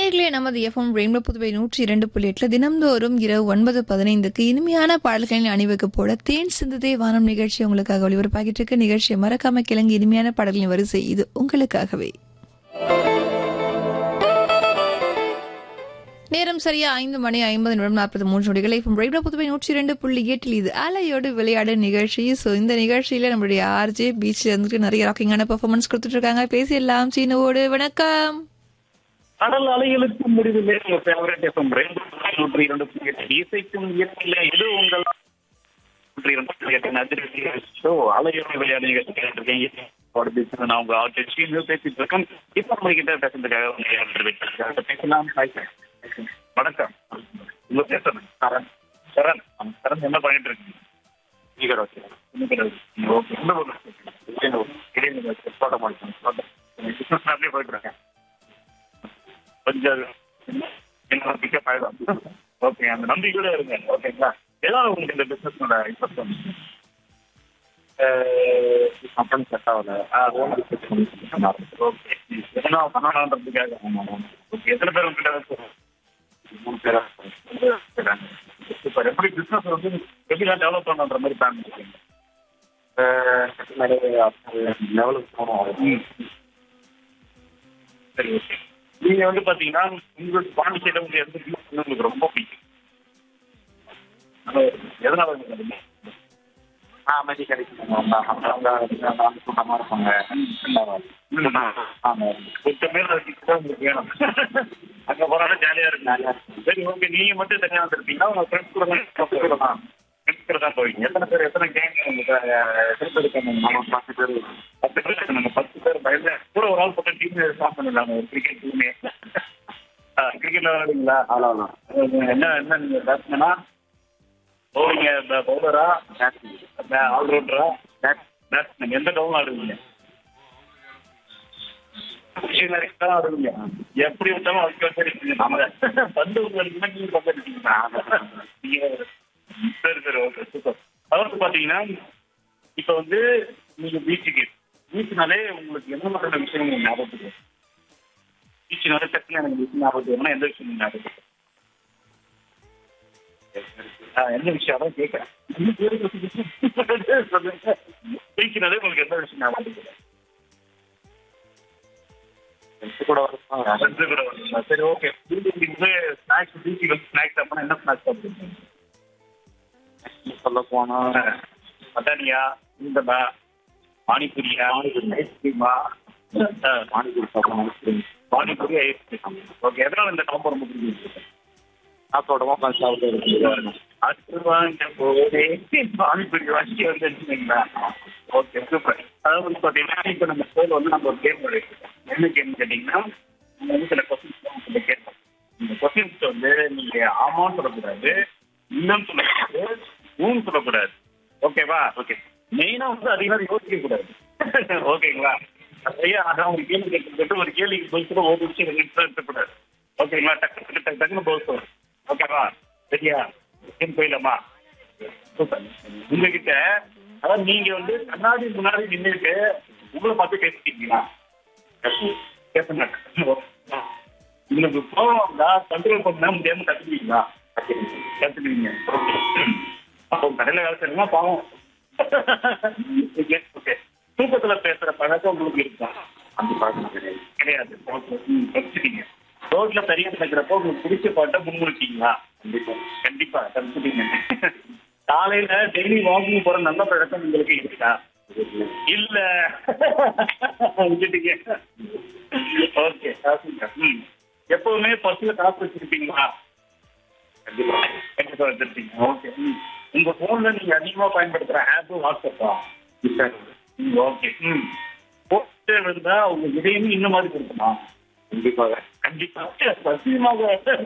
நேர்களே நமது FM rainbow Puduvai நூற்றி இரண்டு புள்ளி எட்டுல தினம்தோறும் இரவு ஒன்பது பதினைந்துக்கு இனிமையான பாடல்களின் அணிவகுப்பு போல தேன் சிந்துதே வானம் நிகழ்ச்சி உங்களுக்காக ஒளிபரப்பாகிட்டு இருக்கு நிகழ்ச்சியை மறக்காம கிளங்கி இனிமையான பாடல்களின் வரிசை இது உங்களுக்காகவே நேரம் சரியா ஐந்து மணி ஐம்பது நிமிடம் நாற்பது மூன்று நொடிகள் இப்போ ரெயின்போ புதுவை நூற்றி இரண்டு புள்ளி எட்டில் இது அலையோடு விளையாடு நிகழ்ச்சி ஸோ இந்த நிகழ்ச்சியில நம்மளுடைய ஆர்ஜே பீச்ல இருந்துட்டு நிறைய ராக்கிங்கான பெர்ஃபார்மன்ஸ் கொடுத்துட்டு இருக்காங்க பேசிடலாம் சீனுவோடு வணக்கம் கடல் அலைகளுக்கு முடிவிலே உங்க ஃபேவரட் எஃப்எம் ரெண்டு நூற்றி இரண்டு புள்ளி எட்டு இசைக்கும் இயற்கையில இது உங்கள் நூற்றி இரண்டு புள்ளி எட்டு நதிரி ஷோ அலையோட விளையாடு நிகழ்ச்சி கேட்டிருக்கேன் அவரோட பேசுறது நான் உங்க ஆர்டர் ஸ்ரீனு பேசிட்டு இருக்கேன் இப்போ நம்ம கிட்ட பேசுறதுக்காக உங்க ஆர்டர் வச்சிருக்காங்க பேசலாம் Hi, sir. வணக்கம் உங்க பேசுறேன் சரண் சரண் ஆ, சரண் என்ன பண்ணிட்டு இருக்கீங்க ஸ்பீக்கர் ஓகே ஓகே எந்த ஊர்ல இருக்கீங்க? இடையில தோட்டம் முடிச்சேன் தோட்டம் பிசினஸ் அப்படியே போயிட்டு இருக்கேன் கொஞ்சம் என்ன பிக்கப் ஆயிடும் ஓகே அந்த நம்பிக்கையோட இருங்க ஓகேங்களா ஏதாவது உங்களுக்கு இந்த பிசினஸோட இன்ட்ரெஸ்ட் வந்து கம்பெனி செட் ஆகல ஓகே எதனா பண்ணலான்றதுக்காக ஓகே எத்தனை பேர் உங்ககிட்ட மூணு பேரா சூப்பர் எப்படி பிசினஸ் வந்து எப்படிலாம் டெவலப் பண்ணன்ற மாதிரி பிளான் பண்ணிருக்கீங்க லெவலுக்கு போகணும் சரி ஓகே நீங்க வந்து பாத்தீங்கன்னா உங்களுக்கு பாண்டிச்சேரியில வந்து எந்த beach வந்து உங்களுக்கு ரொம்ப பிடிக்கும் எதனால உங்களுக்கு அது பிடிக்கும்? அமைதி கிடைக்கும் அவங்க கூட்டமா இருப்பாங்க இல்லைண்ணா. கொஞ்சம் மேல வச்சுட்டு தான் உங்களுக்கு வேணும் அங்க போனாலும் ஜாலியா இருக்கு சரி ஓகே நீங்க மட்டும் தனியா வந்திருப்பீங்கன்னா உங்க ஃப்ரெண்ட்ஸ் கூட தான் ஃப்ரெண்ட்ஸ் கூட தான் போவீங்க எத்தனை பேர் எத்தனை கேங் உங்களுக்கு ஃப்ரெண்ட்ஸ் இருக்காங்க நம்ம பத்து பேர் பத்து பேர் இருக்காங்க. நம்ம பத்து பேர் பயந்து கூட ஒரு ஆள் பக்கம் டீம் ஸ்டார்ட் பண்ணிடலாம் ஒரு கிரிக்கெட் டீமே கிரிக்கெட்ல விளையாடுங்களா அவ்வளோதான் என்ன என்ன நீங்க பேட்ஸ்மேனா போவீங்க பவுலரா ஆல்ரவுண்டரா பேட்ஸ்மேன் எந்த டவுன் ஆடுவீங்க மிஷினரிஸ் தான் ஆடுவீங்க எப்படி விட்டாலும் அதுக்கு வச்சிருக்கீங்க நம்ம பந்து உங்களுக்கு நீங்க பக்கம் நீங்க சரி சரி ஓகே சூப்பர் அதாவது பாத்தீங்கன்னா இப்ப வந்து நீங்க பீச்சுக்கு பீச்சுனாலே உங்களுக்கு என்ன மாதிரியான விஷயம் உங்களுக்கு ஞாபகத்துக்கு பீச்சுனாலே டக்குனு எனக்கு விஷயம் ஞாபகத்துக்கு எந்த விஷயம் ஞாபகத்துக்கு ஆ, என்ன விஷயம் அதான் கேட்கறேன் பீச்சுனாலே உங்களுக்கு எந்த விஷயம் ஞாபகத்துக்கு கூட வருவாங்க ஃப்ரெண்ட்ஸு கூட வரீங்களா? சரி ஓகே வந்து ஸ்நாக்ஸ் பீச்சுக்கு வந்து ஸ்நாக்ஸ் அப்பனா என்ன ஸ்நாக்ஸ் சாப்பிடுவீங்க சொல்ல போனா பட்டாணியா இந்தமா பானிபூரியா ஐஸ்கிரீமா பானிபூரி சாப்பிடணும் ஐஸ்கிரீம் பானிபூரி ஐஸ்கிரீம் ஓகே எதனால இந்த காம்போ ரொம்ப பிடிக்கும் சாப்பிட்டோடமா உட்காந்து சாப்பிட்டு இருக்கு அது வாங்க போதே பானிபூரி வாங்கி வந்து வச்சுக்கீங்களா ஓகே சூப்பர் அதாவது வந்து பார்த்தீங்கன்னா இப்போ நம்ம ஸ்கூல் வந்து நம்ம ஒரு கேம் விளையாடுறோம் என்ன கேம் கேட்டிங்கன்னா நம்ம வந்து சில கொஸ்டின்ஸ் உங்கள்கிட்ட கேட்போம் இந்த கொஸ்டின்ஸ் வந்து நீங்கள் ஆமான்னு சொல்லக்கூடாது இல்லைன்னு சொல்லக்கூடாது ஊன்னு சொல்லக்கூடாது ஓகேவா ஓகே மெயினாக வந்து அதிகம் யோசிக்க கூடாது ஓகேங்களா ஐயா அதான் ஒரு கேள்வி கேட்கறது ஒரு கேள்விக்கு போய் கூட ஒரு விஷயம் ரெண்டு நிமிஷம் இருக்கக்கூடாது ஓகேங்களா டக்கு டக்கு டக்கு டக்குன்னு போக சொல்லணும் ஓகேவா சரியா கேம் போயிடலாமா சூப்பர் உங்ககிட்ட அதாவது நீங்க வந்து கண்ணாடி முன்னாடி நின்றுட்டு உங்களை பார்த்து பேசிட்டீங்களா பேச மாட்டேன் உங்களுக்கு கோவம் வந்தா கண்ட்ரோல் பண்ண முடியாம கத்துக்குவீங்களா கத்துக்குவீங்க அப்போ கடையில வேலை செய்யணுமா பாவம் ஓகே ஓகே தூக்கத்துல பேசுற பழக்கம் உங்களுக்கு இருக்கா அந்த பழக்கம் கிடையாது கிடையாது ஓகே ம், வச்சுட்டீங்க ரோட்ல சரியா நடக்கிறப்போ உங்களுக்கு பிடிச்ச பாட்டை முன்முடிச்சீங்களா கண்டிப்பா கண்டிப்பா கற்றுட்டீங்க காலையில டெய்லி வாக்கிங் போற நல்ல பழக்கம் உங்களுக்கு இருக்கா இல்ல விட்டுட்டீங்க ஓகே ம் எப்பவுமே பஸ்ல காசு வச்சிருப்பீங்களா கண்டிப்பா கண்டிப்பா வச்சிருப்பீங்க ஓகே ம் உங்க போன்ல நீங்க அதிகமா பயன்படுத்துற ஆப் வாட்ஸ்அப்பா ம் ஓகே ம் போட்டு இருந்தா உங்க இதயமும் இந்த மாதிரி கொடுக்குமா கண்டிப்பாக கண்டிப்பா சத்தியமாக